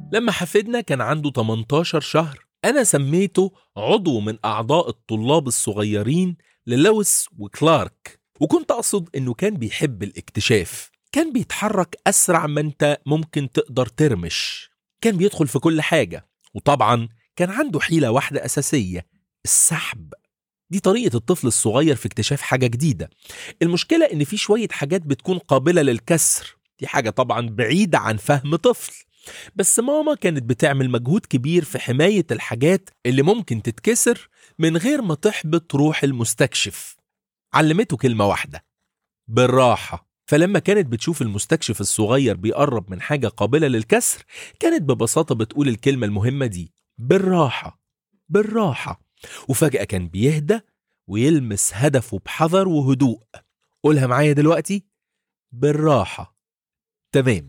لما حفيدنا كان عنده 18 شهر أنا سميته عضو من أعضاء الطلاب الصغيرين للويس وكلارك وكنت أقصد إنه كان بيحب الاكتشاف كان بيتحرك أسرع ما أنت ممكن تقدر ترمش كان بيدخل في كل حاجة وطبعا كان عنده حيلة واحدة أساسية السحب دي طريقة الطفل الصغير في اكتشاف حاجة جديدة المشكلة إن في شوية حاجات بتكون قابلة للكسر دي حاجة طبعا بعيدة عن فهم طفل بس ماما كانت بتعمل مجهود كبير في حماية الحاجات اللي ممكن تتكسر من غير ما تحبط روح المستكشف علمته كلمة واحدة بالراحة فلما كانت بتشوف المستكشف الصغير بيقرب من حاجة قابلة للكسر كانت ببساطة بتقول الكلمة المهمة دي بالراحة بالراحة وفجأة كان بيهدى ويلمس هدفه بحذر وهدوء قولها معايا دلوقتي بالراحة تمام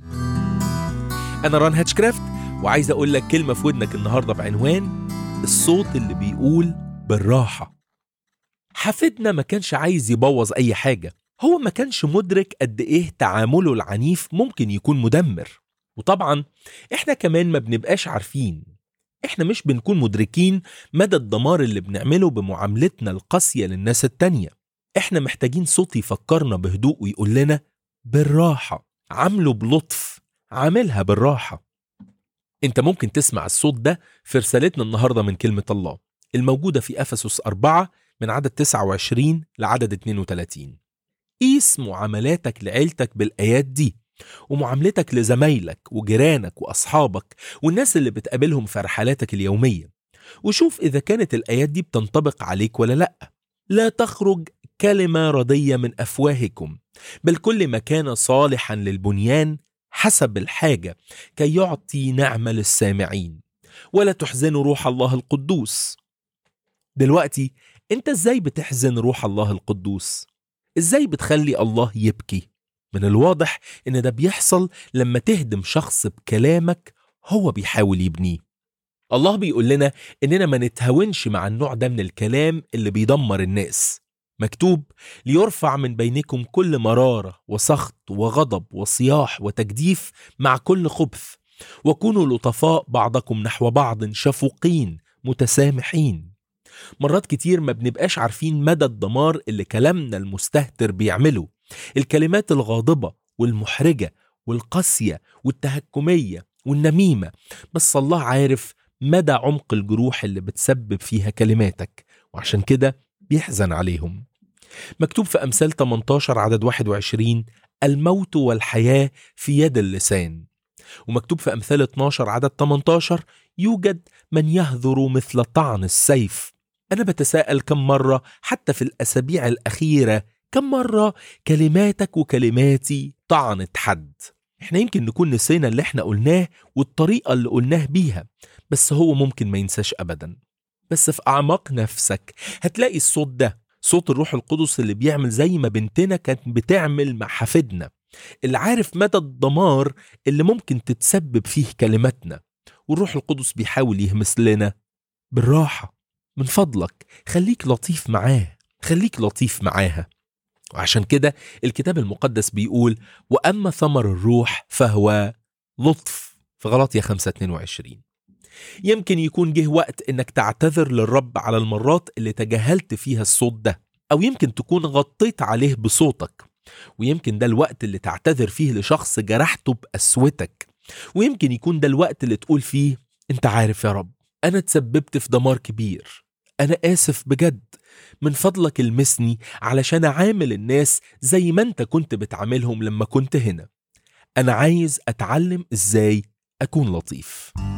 أنا ران هاتشكرافت وعايز أقول لك كلمة في ودنك النهاردة بعنوان الصوت اللي بيقول بالراحة حفيدنا ما كانش عايز يبوظ أي حاجة هو ما كانش مدرك قد إيه تعامله العنيف ممكن يكون مدمر وطبعا إحنا كمان ما بنبقاش عارفين إحنا مش بنكون مدركين مدى الدمار اللي بنعمله بمعاملتنا القاسية للناس التانية إحنا محتاجين صوت يفكرنا بهدوء ويقول لنا بالراحة عامله بلطف عاملها بالراحة انت ممكن تسمع الصوت ده في رسالتنا النهاردة من كلمة الله الموجودة في أفسس 4 من عدد 29 لعدد 32 قيس معاملاتك لعيلتك بالآيات دي ومعاملتك لزمايلك وجيرانك وأصحابك والناس اللي بتقابلهم في رحلاتك اليومية وشوف إذا كانت الآيات دي بتنطبق عليك ولا لأ لا تخرج كلمة ردية من أفواهكم بل كل ما كان صالحا للبنيان حسب الحاجة كي يعطي نعمة للسامعين ولا تحزنوا روح الله القدوس دلوقتي انت ازاي بتحزن روح الله القدوس ازاي بتخلي الله يبكي من الواضح ان ده بيحصل لما تهدم شخص بكلامك هو بيحاول يبنيه الله بيقول لنا اننا ما نتهاونش مع النوع ده من الكلام اللي بيدمر الناس مكتوب ليرفع من بينكم كل مرارة وسخط وغضب وصياح وتجديف مع كل خبث وكونوا لطفاء بعضكم نحو بعض شفوقين متسامحين مرات كتير ما بنبقاش عارفين مدى الدمار اللي كلامنا المستهتر بيعمله الكلمات الغاضبة والمحرجة والقاسية والتهكمية والنميمة بس الله عارف مدى عمق الجروح اللي بتسبب فيها كلماتك وعشان كده بيحزن عليهم مكتوب في أمثال 18 عدد 21 الموت والحياة في يد اللسان ومكتوب في أمثال 12 عدد 18 يوجد من يهذر مثل طعن السيف أنا بتساءل كم مرة حتى في الأسابيع الأخيرة كم مرة كلماتك وكلماتي طعنت حد احنا يمكن نكون نسينا اللي احنا قلناه والطريقة اللي قلناه بيها بس هو ممكن ما ينساش أبدا بس في أعماق نفسك هتلاقي الصوت ده صوت الروح القدس اللي بيعمل زي ما بنتنا كانت بتعمل مع حفيدنا اللي عارف مدى الدمار اللي ممكن تتسبب فيه كلماتنا والروح القدس بيحاول يهمس لنا بالراحة من فضلك خليك لطيف معاه خليك لطيف معاها وعشان كده الكتاب المقدس بيقول وأما ثمر الروح فهو لطف في غلطية 5 22 يمكن يكون جه وقت انك تعتذر للرب على المرات اللي تجاهلت فيها الصوت ده او يمكن تكون غطيت عليه بصوتك ويمكن ده الوقت اللي تعتذر فيه لشخص جرحته بقسوتك ويمكن يكون ده الوقت اللي تقول فيه انت عارف يا رب انا تسببت في دمار كبير انا اسف بجد من فضلك المسني علشان اعامل الناس زي ما انت كنت بتعاملهم لما كنت هنا انا عايز اتعلم ازاي اكون لطيف